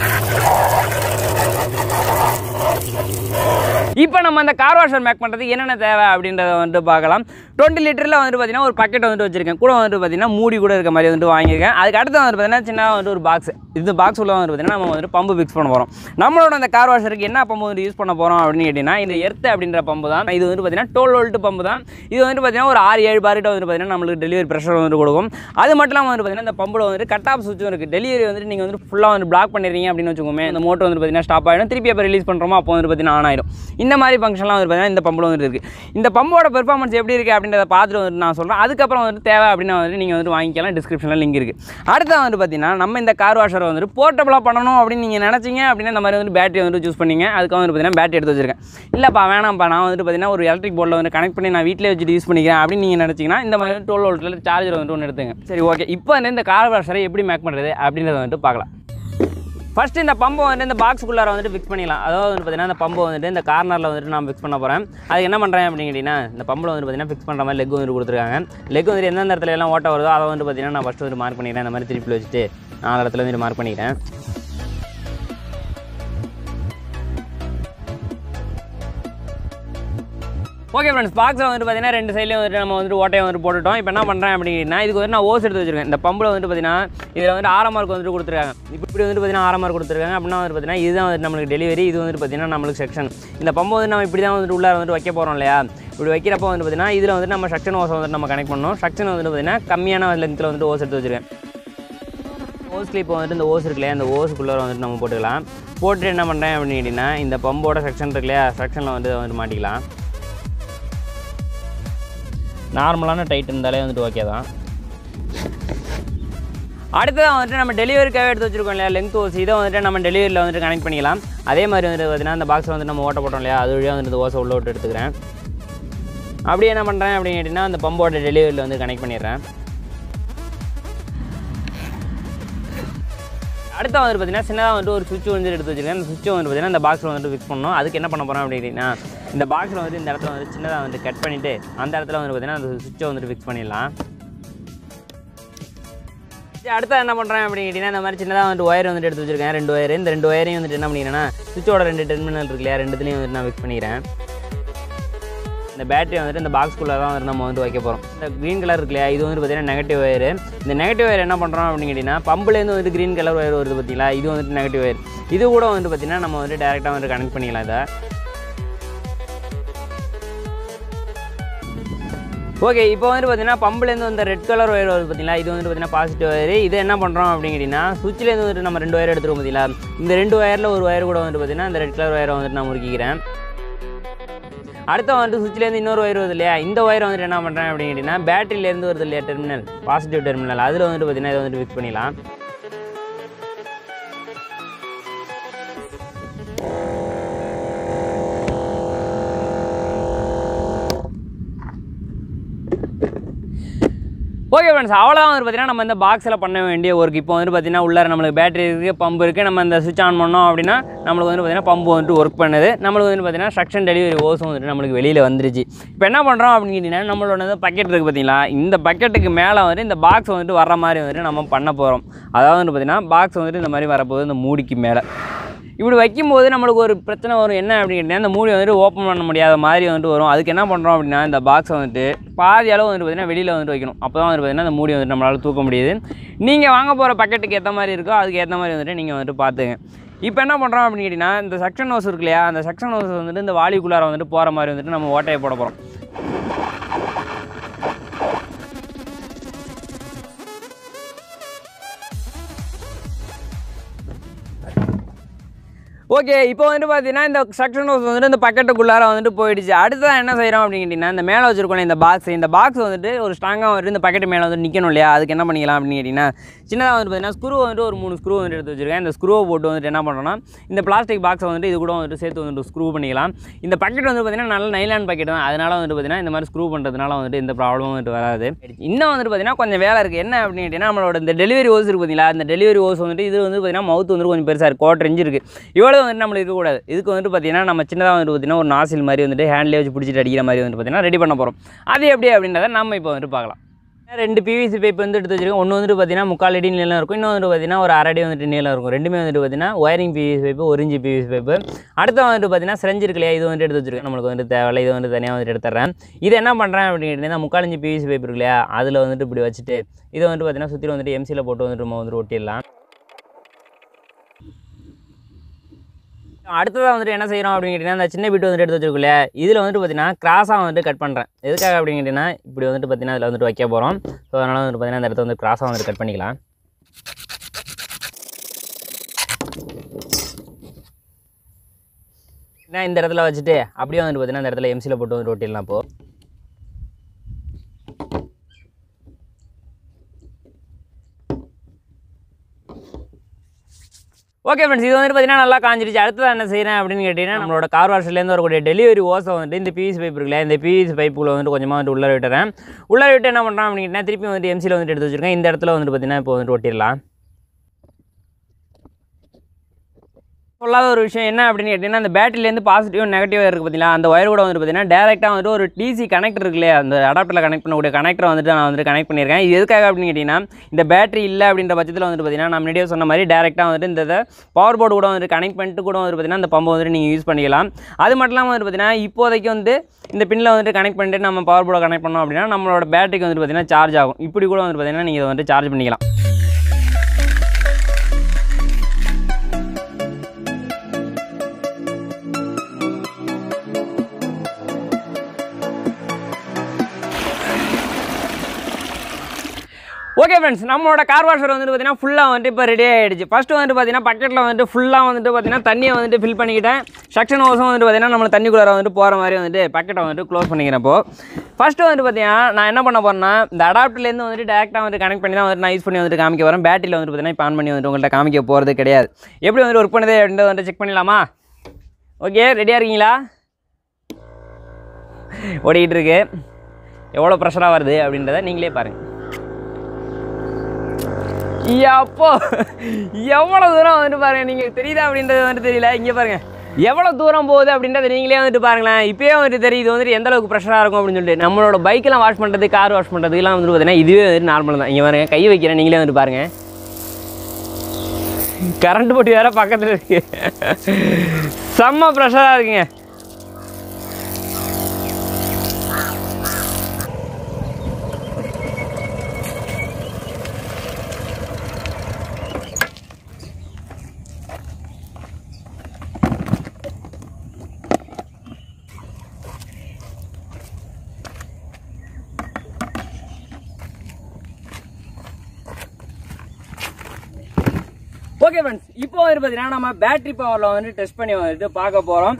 இப்போ நம்ம அந்த கார் வாஷர் மேக் பண்ணுறதுக்கு என்னென்ன தேவை அப்படின்றத வந்துட்டு பார்க்கலாம் டுவெண்ட்டி லிட்டரில் வந்துட்டு பார்த்தீங்கன்னா ஒரு பக்கெட் வந்துட்டு வச்சிருக்கேன் கூட வந்துட்டு பார்த்தீங்கன்னா மூடி கூட இருக்க மாதிரி வந்துட்டு வாங்கியிருக்கேன் அதுக்கு அடுத்து வந்துட்டு பார்த்தீங்கன்னா சின்ன வந்துட்டு ஒரு பாக்ஸ் இந்த பாக்ஸ் உள்ள வந்துட்டு பார்த்தீங்கன்னா நம்ம வந்துட்டு பம்பு ஃபிக்ஸ் பண்ண போகிறோம் நம்மளோட அந்த கார் வாஷருக்கு என்ன பம்பு வந்து யூஸ் பண்ண போகிறோம் அப்படின்னு கேட்டிங்கன்னா இந்த எர்த் அப்படின்ற பம்பு தான் இது வந்துட்டு பார்த்தீங்கன்னா டுவெல் வோல்ட் பம்பு தான் இது வந்துட்டு பார்த்தீங்கன்னா ஒரு ஆறு ஏழு பாரிட்ட வந்துட்டு பார்த்தீங்கன்னா நம்மளுக்கு டெலிவரி ப்ரெஷர் வந்துட்டு கொடுக்கும் அது மட்டும் இல்லாமல் வந்துட்டு பார்த்தீங்கன்னா இந்த பம்பில் வந்துட்டு கட் ஆஃப் சுவிட்சும் இருக்குது டெலிவரி வந்துட்டு நீங்கள் வந்துட்டு ஃபுல்லாக வந்து பிளாக் பண்ணிடுறீங்க அப்படின்னு வச்சுக்கோமே இந்த மோட்டர் வந்து பார்த்தீங்கன்னா ஸ்டாப் ஆகிடும் திருப்பி அப்போ ரிலீஸ் பண்ணுறோமோ அப்போ வந்து பார்த்தீங்கன்னா ஆன் ஆயிடும் இந்த மாதிரி ஃபங்க்ஷன்லாம் வந்து பார்த்தீங்கன்னா இந்த பம்பில் வந்துட்டு இருக்குது இந்த பம்போட பெர்ஃபார்மன்ஸ் எப்படி இருக்குது அப்படின்றத பார்த்துட்டு வந்துட்டு நான் சொல்கிறேன் அதுக்கப்புறம் வந்துட்டு தேவை அப்படின்னா வந்துட்டு நீங்கள் வந்துட்டு வாங்கிக்கலாம் டிஸ்கிரிப்ஷனில் லிங்க் இருக்குது அடுத்து வந்து பார்த்தீங்கன்னா நம்ம இந்த கார் வாஷரை வந்துட்டு போர்ட்டபுளாக பண்ணணும் அப்படின்னு நீங்கள் நினச்சிங்க அப்படின்னா இந்த மாதிரி வந்து பேட்டரி வந்து சூஸ் பண்ணீங்க அதுக்காக வந்து பார்த்தீங்கன்னா பேட்டரி எடுத்து வச்சிருக்கேன் இல்லைப்பா வேணாம்ப்பா நான் வந்துட்டு பார்த்தீங்கன்னா ஒரு எலக்ட்ரிக் போர்டில் வந்து கனெக்ட் பண்ணி நான் வீட்டிலே வச்சுட்டு யூஸ் பண்ணிக்கிறேன் அப்படின்னு நீங்கள் நினச்சிங்கன்னா இந்த மாதிரி டுவெல் வோல்ட்டில் சார்ஜர் வந்துட்டு ஒன்று எடுத்துங்க சரி ஓகே இப்போ வந்து இந்த கார் வாஷரை எப்படி மேக் பண்ணுறது அப்படின்றத வந்துட்டு பார்க்கலாம் ஃபஸ்ட்டு இந்த பம்பை வந்துட்டு இந்த பாக்ஸுக்குள்ளார வந்துட்டு ஃபிக்ஸ் பண்ணிடலாம் அதாவது வந்து பார்த்தீங்கன்னா இந்த பம்பை வந்துட்டு இந்த கார்னரில் வந்துட்டு நான் ஃபிக்ஸ் பண்ண போகிறேன் அதுக்கு என்ன பண்ணுறேன் அப்படின்னு கேட்டிங்கன்னா இந்த பம்பில் வந்து பார்த்தீங்கன்னா ஃபிக்ஸ் பண்ணுற மாதிரி லெக் வந்துட்டு கொடுத்துருக்காங்க லெக் வந்துட்டு எந்தெந்த இடத்துல எல்லாம் ஓட்ட வருதோ அதை வந்து பார்த்தீங்கன்னா நான் ஃபஸ்ட்டு வந்து மார்க் பண்ணிக்கிறேன் இந்த மாதிரி திருப்பி வச்சுட்டு நாலு இடத்துல வந்துட்டு மார்க் பண்ணிக்கிறேன் ஓகே ஃப்ரெண்ட்ஸ் பாக்ஸில் வந்துட்டு பார்த்தீங்கன்னா ரெண்டு சைட்லேயும் வந்துட்டு நம்ம வந்துட்டு ஓட்டையை வந்துட்டு போட்டுட்டோம் இப்போ என்ன பண்ணுறேன் அப்படின்னா இதுக்கு வந்து நான் ஓஸ் எடுத்து வச்சிருக்கேன் இந்த பம்பில் வந்துட்டு பார்த்தீங்கன்னா இதில் வந்துட்டு ஆறாம் மார்க் வந்துட்டு கொடுத்துருக்காங்க இப்போ இப்படி வந்துட்டு பார்த்தீங்கன்னா ஆறாம் மார்க் கொடுத்துருக்காங்க அப்படின்னா வந்து பார்த்தீங்கன்னா இதுதான் வந்துட்டு நம்மளுக்கு டெலிவரி இது வந்துட்டு பார்த்தீங்கன்னா நம்மளுக்கு செக்ஷன் இந்த பம்பு வந்து நம்ம இப்படி தான் வந்துட்டு உள்ளார வந்துட்டு வைக்க போகிறோம் இல்லையா இப்படி வைக்கிறப்போ வந்து பார்த்தீங்கன்னா இதில் வந்துட்டு நம்ம செக்ஷன் ஓஸை வந்துட்டு நம்ம கனெக்ட் பண்ணணும் செக்ஷன் வந்துட்டு பார்த்தீங்கன்னா கம்மியான லென்த்தில் வந்துட்டு ஓஸ் எடுத்து வச்சிருக்கேன் ஓஸ் கிளிப் வந்துட்டு இந்த ஓஸ் இருக்கு இல்லையா இந்த ஓஸுக்குள்ளே வந்துட்டு நம்ம போட்டுக்கலாம் போட்டுட்டு என்ன பண்ணுறேன் அப்படின்னு கேட்டிங்கன்னா இந்த பம்போட செக்ஷன் இருக்கு இல்லையா செக்ஷனில் வந்து வந்துட்டு மாட்டிக்கலாம் நார்மலான டைட் இருந்தாலே வந்துட்டு ஓகே தான் அடுத்ததான் வந்துட்டு நம்ம டெலிவரிக்காக எடுத்து வச்சிருக்கோம் இல்லையா லெங்க் ஓஸ் இதை வந்துட்டு நம்ம டெலிவரியில் வந்துட்டு கனெக்ட் பண்ணிக்கலாம் அதே மாதிரி வந்துட்டு பார்த்தீங்கன்னா அந்த பாக்ஸில் வந்துட்டு நம்ம ஓட்ட போட்டோம் இல்லையா அது வழியாக வந்துட்டு ஓசை உள்ள விட்டு எடுத்துக்கிறேன் அப்படியே என்ன பண்ணுறேன் அப்படின்னு கேட்டிங்கன்னா அந்த பம்போட டெலிவரியில் வந்து கனெக்ட் பண்ணிடுறேன் அடுத்த வந்து பார்த்தீங்கன்னா சின்னதாக வந்துட்டு ஒரு சுவிட்ச் வந்து எடுத்து வச்சிருக்கேன் அந்த சுவிட்சை வந்து பார்த்தீங்கன்னா இந்த பாக்ஸில் வந்துட்டு ஃபிக்ஸ் பண்ணணும் அதுக்கு என்ன பண்ண போகிறோம் அப்படின்னா இந்த பாக்ஸில் வந்து இந்த இடத்துல வந்து சின்னதாக வந்து கட் பண்ணிவிட்டு அந்த இடத்துல வந்து பார்த்தீங்கன்னா அந்த சுவிட்சை வந்துட்டு ஃபிக்ஸ் பண்ணிடலாம் சரி, அடுத்து என்ன பண்ணுறேன் அப்படின்னு கேட்டிங்கன்னா இந்த மாதிரி சின்னதாக வந்துட்டு ஒயர் வந்துட்டு எடுத்து வச்சிருக்கேன் ரெண்டு ஒயர் இந்த ரெண்டு ஒயரையும் வந்துட்டு என்ன பண்ணிக்கிறேன்னா சுவிட்சோட ரெண்டு டெர்மினல் இருக்கு இல்லையா ரெண்டுத்துலையும் வந்துட்டு நான் ஃபிக்ஸ் பண்ணிக்கிறேன் இந்த பேட்டரி வந்துட்டு இந்த பாக்ஸ்குள்ளே தான் வந்துட்டு நம்ம வந்து வைக்க போகிறோம் இந்த க்ரீன் கலர் இருக்கு இல்லையா இது வந்து பார்த்தீங்கன்னா நெகட்டிவ் ஒயர் இந்த நெகட்டிவ் ஒயர் என்ன பண்ணுறோம் அப்படின்னு கேட்டிங்கன்னா பம்புலேருந்து வந்துட்டு க்ரீன் கலர் ஒயர் வருது பார்த்தீங்களா இது வந்துட்டு நெகட்டிவ் ஒயர் இது கூட வந்துட்டு பார்த்தீங்கன்னா நம்ம வந்து டேரெக்டாக வந்து கனெக்ட் பண்ணிக்கலாம் இதை ஓகே இப்போ வந்து பார்த்தீங்கன்னா பம்புலேருந்து வந்த ரெட் கலர் ஒயர் வருது பார்த்தீங்களா இது வந்து பார்த்தீங்கன்னா பாசிட்டிவ் ஒயர் இது என்ன பண்ணுறோம் அப்படின்னு கேட்டிங்கன்னா சுவிட்ச்லேருந்து வந்துட்டு நம்ம ரெண்டு ஒயர் எடுத்துருவோம் பார்த்தீங்களா இந்த ரெண்டு ஒயரில் ஒரு ஒயர் கூட வந்துட்டு பார்த்தீங்கன்னா இந்த ரெட் கலர் ஒயரை வந்துட்டு நான் முறுக்கிக்கிறேன் அடுத்த வந்துட்டு சுவிட்ச்லேருந்து இன்னொரு ஒயர் வருது இல்லையா இந்த ஒயர் வந்துட்டு என்ன பண்ணுறேன் அப்படின்னு கேட்டிங்கன்னா பேட்டரியிலேருந்து வருது இல்லையா டெர்மினல் பாசிட்டிவ் டெர்மினல் அதில் வந்துட்டு பார்த்தீங்கன்னா இதை வந்துட்டு ஃபிக்ஸ் பண்ணிடலாம் ஓகே ஃப்ரெண்ட்ஸ் அவ்வளோதான் வந்து பார்த்தீங்கன்னா நம்ம இந்த பாக்ஸில் பண்ண வேண்டிய ஒர்க் இப்போ வந்து பார்த்தீங்கன்னா உள்ளார நம்மளுக்கு பேட்டரி இருக்குது பம்பு இருக்குது நம்ம இந்த சுவிட்ச் ஆன் பண்ணோம் அப்படின்னா நம்மளுக்கு வந்து பார்த்தீங்கன்னா பம்பு வந்துட்டு ஒர்க் பண்ணுது நம்மளுக்கு வந்து பார்த்தீங்கன்னா ஸ்ட்ரக்ஷன் டெலிவரி ஓஸும் வந்துட்டு நம்மளுக்கு வெளியில் வந்துருச்சு இப்போ என்ன பண்ணுறோம் அப்படின்னு கேட்டிங்கன்னா நம்மளோட பக்கெட் இருக்குது பார்த்தீங்களா இந்த பக்கெட்டுக்கு மேலே வந்துட்டு இந்த பாக்ஸ் வந்துட்டு வர மாதிரி வந்துட்டு நம்ம பண்ண போகிறோம் அதாவது வந்து பார்த்தீங்கன்னா பாக்ஸ் வந்துட்டு இந்த மாதிரி வரப்போகுது இந்த மூடிக்கு மேலே இப்படி வைக்கும்போது நம்மளுக்கு ஒரு பிரச்சனை வரும் என்ன அப்படின்னு கேட்டிங்கன்னா இந்த மூடி வந்துட்டு ஓப்பன் பண்ண முடியாத மாதிரி வந்துட்டு வரும் அதுக்கு என்ன பண்ணுறோம் அப்படின்னா இந்த பாக்ஸை வந்துட்டு பாதி அளவு வந்துட்டு பார்த்திங்கன்னா வெளியில் வந்துட்டு வைக்கணும் அப்போ தான் வந்து பார்த்திங்கன்னா இந்த மூடி வந்துட்டு நம்மளால் தூக்க முடியுது நீங்கள் வாங்க போகிற பக்கெட்டுக்கு ஏற்ற மாதிரி இருக்கோ அதுக்கு ஏற்ற மாதிரி வந்துட்டு நீங்கள் வந்துட்டு பார்த்துங்க இப்போ என்ன பண்ணுறோம் அப்படின்னு கேட்டிங்கன்னா இந்த செக்ஷன் ஹவுஸ் இருக்கு இல்லையா அந்த செக்ஷன் ஹவுஸ் வந்துட்டு இந்த வாலிக்குள்ளார வந்துட்டு போகிற மாதிரி வந்துட்டு நம்ம ஓட்டையை போட போகிறோம் ஓகே இப்போ வந்துட்டு பார்த்தீங்கன்னா இந்த செக்ஷன் ஹவுஸ் வந்துட்டு இந்த பக்கெட்டுக்குள்ளார வந்துட்டு போயிடுச்சு அடுத்ததான் என்ன செய்கிறோம் அப்படின்னு கேட்டிங்கன்னா இந்த மேலே வச்சிருக்கோம் இந்த பாக்ஸ் இந்த பாக்ஸ் வந்துட்டு ஒரு ஸ்ட்ராங்காக வந்துட்டு இந்த பக்கெட் மேலே வந்து நிற்கணும் இல்லையா அதுக்கு என்ன பண்ணிக்கலாம் அப்படின்னு கேட்டிங்கன்னா சின்னதாக வந்து பார்த்தீங்கன்னா ஸ்க்ரூ வந்துட்டு ஒரு மூணு ஸ்க்ரூ வந்துட்டு எடுத்து வச்சிருக்கேன் இந்த ஸ்க்ரூவை போட்டு வந்துட்டு என்ன பண்ணுறோம்னா இந்த பிளாஸ்டிக் பாக்ஸை வந்துட்டு இது கூட வந்துட்டு சேர்த்து வந்துட்டு ஸ்க்ரூ பண்ணிக்கலாம் இந்த பக்கெட் வந்து பார்த்தீங்கன்னா நல்ல நைலான் பக்கெட் தான் அதனால வந்துட்டு பார்த்தீங்கன்னா இந்த மாதிரி ஸ்க்ரூ பண்ணுறதுனால வந்துட்டு எந்த ப்ராப்ளமும் வந்துட்டு வராது இன்னும் வந்துட்டு பார்த்தீங்கன்னா கொஞ்சம் வேலை இருக்குது என்ன அப்படின்னு கேட்டிங்கன்னா நம்மளோட இந்த டெலிவரி ஓஸ் இருக்குது பார்த்தீங்களா இந்த டெலிவரி ஓஸ் வந்துட்டு இது வந்து பார்த்தீங்கன்னா மவுத் வந்து கொஞ்சம் பெருசாக இருக்குது கோட்டர் இன்ச்சு இருக்குது இவ்வளோ வந்துட்டு நம்மளுக்கு இருக்கக்கூடாது இதுக்கு வந்துட்டு பார்த்தீங்கன்னா நம்ம சின்னதாக வந்துட்டு பார்த்தீங்கன்னா ஒரு நாசில் மாதிரி வந்துட்டு ஹேண்ட்லேயே வச்சு பிடிச்சிட்டு அடிக்கிற மாதிரி வந்துட்டு பார்த்தீங்கன்னா ரெடி பண்ண போகிறோம் அது எப்படி அப்படின்றத நம்ம இப்போ வந்துட்டு பார்க்கலாம் ரெண்டு பிவிசி பைப் வந்து எடுத்து வச்சிருக்கேன் ஒன்று வந்துட்டு பார்த்தீங்கன்னா முக்கால் அடி நீளம் இருக்கும் இன்னொன்று வந்துட்டு பார்த்தீங்கன்னா ஒரு அரை அடி வந்துட்டு நீளம் இருக்கும் ரெண்டுமே வந்துட்டு பார்த்தீங்கன்னா ஒயரிங் பிவிசி பைப்பு ஒரு இன்ச்சு பிவிசி பைப்பு அடுத்து வந்துட்டு பார்த்தீங்கன்னா செஞ்சு இருக்கு இல்லையா இது வந்துட்டு எடுத்து வச்சிருக்கேன் நம்மளுக்கு வந்து தேவையில்ல இது வந்து தனியாக வந்துட்டு எடுத்துறேன் இது என்ன பண்ணுறேன் அப்படின்னு கேட்டிங்கன்னா முக்கால் இன்ச்சு பிவிசி பைப் இருக்கு இல்லையா அதில் வந்துட்டு இப்படி வச்சுட்டு இதை வந்துட்டு பார்த்தீங்கன்னா சுற்றி வந்துட்டு எம்சியில் போட்டு வந்துட்டு நம்ம வந்துட்டு ஒட்டிடலாம் அடுத்ததாக வந்துட்டு என்ன செய்கிறோம் அப்படின்னு கேட்டிங்கன்னா அந்த சின்ன பிட்டு வந்துட்டு எடுத்து வச்சிருக்குல்ல இதில் வந்துட்டு பார்த்தீங்கன்னா கிராஸாக வந்துட்டு கட் பண்ணுறேன் எதுக்காக அப்படின்னு கேட்டிங்கன்னா இப்படி வந்துட்டு பார்த்தீங்கன்னா அதில் வந்துட்டு வைக்க போகிறோம் ஸோ அதனால் வந்துட்டு பார்த்தீங்கன்னா இந்த இடத்த வந்து கிராஸாக வந்துட்டு கட் பண்ணிக்கலாம் நான் இந்த இடத்துல வச்சுட்டு அப்படியே வந்துட்டு பார்த்தீங்கன்னா இந்த இடத்துல எம்சியில் போட்டு வந்துட்டு ஒட்டிடலாம் இப்போ ஓகே ஃப்ரெண்ட்ஸ் இது வந்துட்டு பார்த்தீங்கன்னா நல்லா காஞ்சிருச்சு அடுத்தது என்ன செய்கிறேன் அப்படின்னு கேட்டிங்கன்னா நம்மளோட கார் வாஷ்லேருந்து வரக்கூடிய டெலிவரி ஓஸை வந்துட்டு இந்த பிவிசி பைப் இருக்குல்ல இந்த பிவிசி பைப்புக்குள்ள வந்துட்டு கொஞ்சமாக வந்துட்டு உள்ளே விட்டுறேன் உள்ளே விட்டு என்ன பண்ணுறேன் அப்படின்னு கேட்டிங்கன்னா திருப்பி வந்துட்டு எம்சியில் வந்துட்டு எடுத்து வச்சிருக்கேன் இந்த இடத்துல வந்துட்டு பார்த்தீங்கன்னா இப்போ வந்துட்டு ஒட்டிடலாம் சொல்லாத ஒரு விஷயம் என்ன அப்படின்னு கேட்டிங்கன்னா அந்த பேட்டரிலேருந்து பாசிட்டிவ் நெகட்டிவ் இருக்குது பார்த்தீங்களா அந்த ஒயர் கூட வந்துட்டு பார்த்தீங்கன்னா டேரெக்டாக வந்துட்டு ஒரு டிசி கனெக்டர் இருக்கு இல்லையா அந்த அடாப்டரில் கனெக்ட் பண்ணக்கூடிய கனெக்டரை வந்துட்டு நான் வந்துட்டு கனெக்ட் பண்ணியிருக்கேன் இது எதுக்காக அப்படின்னு கேட்டிங்கன்னா இந்த பேட்டரி இல்லை அப்படின்ற பட்சத்தில் வந்துட்டு பார்த்தீங்கன்னா நான் முன்னாடியே சொன்ன மாதிரி டேரெக்டாக வந்துட்டு இந்த பவர் போர்டு கூட வந்துட்டு கனெக்ட் பண்ணிட்டு கூட வந்துட்டு பார்த்தீங்கன்னா அந்த பம்பை வந்துட்டு நீங்கள் யூஸ் பண்ணிக்கலாம் அது மட்டும் இல்லாமல் வந்துட்டு பார்த்தீங்கன்னா இப்போதைக்கு வந்து இந்த பின்னில் வந்துட்டு கனெக்ட் பண்ணிட்டு நம்ம பவர் போர்டை கனெக்ட் பண்ணோம் அப்படின்னா நம்மளோட பேட்டரிக்கு வந்துட்டு பார்த்தீங்கன்னா சார்ஜ் ஆகும் இப்படி கூட வந்துட்டு பார்த்தீங்கன்னா நீங்கள் இதை வந்துட்டு சார்ஜ் பண்ணிக்கலாம் ஓகே ஃப்ரெண்ட்ஸ் நம்மளோட கார் வாஷர் வந்துட்டு பார்த்தீங்கன்னா ஃபுல்லாக வந்துட்டு இப்போ ரெடி ஆகிடுச்சு ஃபஸ்ட்டு வந்துட்டு பார்த்தீங்கன்னா பக்கெட்டில் வந்துட்டு ஃபுல்லாக வந்துட்டு பார்த்தீங்கன்னா தண்ணியை வந்துட்டு ஃபில் பண்ணிக்கிட்டேன் செக்ஷன் ஹோஸும் வந்துட்டு பார்த்தீங்கன்னா நம்ம தண்ணிக்குள்ளார வந்துட்டு போகிற மாதிரி வந்துட்டு பக்கெட்டை வந்துட்டு க்ளோஸ் பண்ணிக்கிறப்போ ஃபஸ்ட்டு வந்துட்டு பார்த்தீங்கன்னா நான் என்ன பண்ண போறேன்னா இந்த அடாப்டர்லேருந்து வந்துட்டு டேரெக்டாக வந்து கனெக்ட் பண்ணி தான் வந்துட்டு நான் யூஸ் பண்ணி வந்துட்டு காமிக்க வரேன் பேட்டரியில் வந்துட்டு பார்த்தீங்கன்னா இப்போ ஆன் பண்ணி வந்துட்டு உங்கள்கிட்ட காமிக்க போகிறது கிடையாது எப்படி வந்துட்டு ஒர்க் பண்ணுது அப்படின்றத வந்துட்டு செக் பண்ணிடலாமா ஓகே ரெடியாக இருக்கீங்களா ஓடிக்கிட்டு இருக்கு எவ்வளோ ப்ரெஷராக வருது அப்படின்றத நீங்களே பாருங்கள் அப்போ எவ்வளோ தூரம் வந்துட்டு பாருங்க நீங்கள் தெரியுதா அப்படின்றது வந்துட்டு தெரியல இங்கே பாருங்க எவ்வளோ தூரம் போகுது அப்படின்றத நீங்களே வந்துட்டு பாருங்களேன் இப்போயே வந்துட்டு தெரியுது வந்துட்டு எந்த அளவுக்கு ப்ரெஷராக இருக்கும் அப்படின்னு சொல்லிட்டு நம்மளோட பைக்கெல்லாம் வாஷ் பண்ணுறது கார் வாஷ் பண்ணுறதுலாம் வந்துட்டு பார்த்தீங்கன்னா இதுவே வந்துட்டு நார்மல் தான் இங்கே பாருங்க கை வைக்கிறேன் நீங்களே வந்துட்டு பாருங்க கரண்ட் போட்டி வேற பக்கத்தில் இருக்கு செம்ம ப்ரெஷராக இருக்குங்க ஓகே ஃப்ரெண்ட்ஸ் இப்போ வந்து பார்த்தீங்கன்னா நம்ம பேட்டரி பவரில் வந்து டெஸ்ட் பண்ணி வந்துட்டு பார்க்க போகிறோம்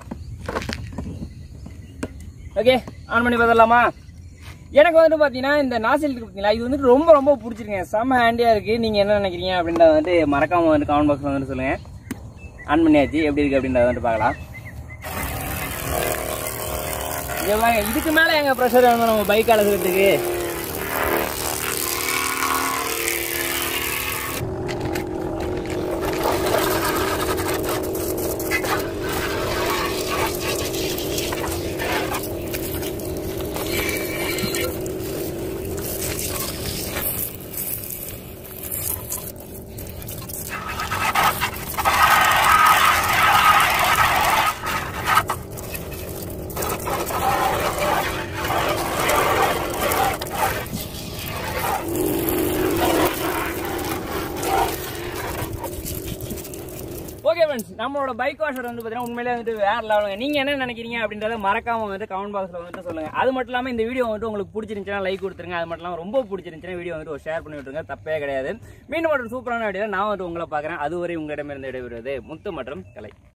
ஓகே ஆன் பண்ணி பார்த்துடலாமா எனக்கு வந்து பார்த்தீங்கன்னா இந்த நாசில் இருக்கு பார்த்தீங்களா இது வந்துட்டு ரொம்ப ரொம்ப பிடிச்சிருக்கேன் செம்ம ஹேண்டியாக இருக்குது நீங்கள் என்ன நினைக்கிறீங்க அப்படின்றத வந்துட்டு மறக்காமல் வந்து கமெண்ட் பாக்ஸில் வந்துட்டு சொல்லுங்கள் ஆன் பண்ணியாச்சு எப்படி இருக்குது அப்படின்றத வந்துட்டு பார்க்கலாம் இங்க பாருங்க, இதுக்கு மேலே எங்கள் ப்ரெஷர் வந்து நம்ம பைக் அழகிறதுக்கு ஓகே ஃப்ரெண்ட்ஸ் நம்மளோட பைக் வாஷர் வந்து பார்த்தீங்கன்னா உண்மையிலே வந்துட்டு வேற லெவலுங்க நீங்கள் என்ன நினைக்கிறீங்க அப்படின்றத மறக்காம வந்து கமெண்ட் பாக்ஸில் வந்துட்டு சொல்லுங்க அது மட்டும் இல்லாமல் இந்த வீடியோ வந்துட்டு உங்களுக்கு பிடிச்சிருந்துச்சுன்னா லைக் கொடுத்துருங்க அது மட்டும் இல்லாமல் ரொம்ப பிடிச்சிருந்துச்சுன்னா வீடியோ வந்துட்டு ஒரு ஷேர் பண்ணி விட்டுருங்க தப்பே கிடையாது மீண்டும் மற்றும் சூப்பரான வீடியோ நான் வந்துட்டு உங்களை பார்க்குறேன் அதுவரை உங்களிடமிருந்து விடைபெறுவது முத்து மற்றும் கலை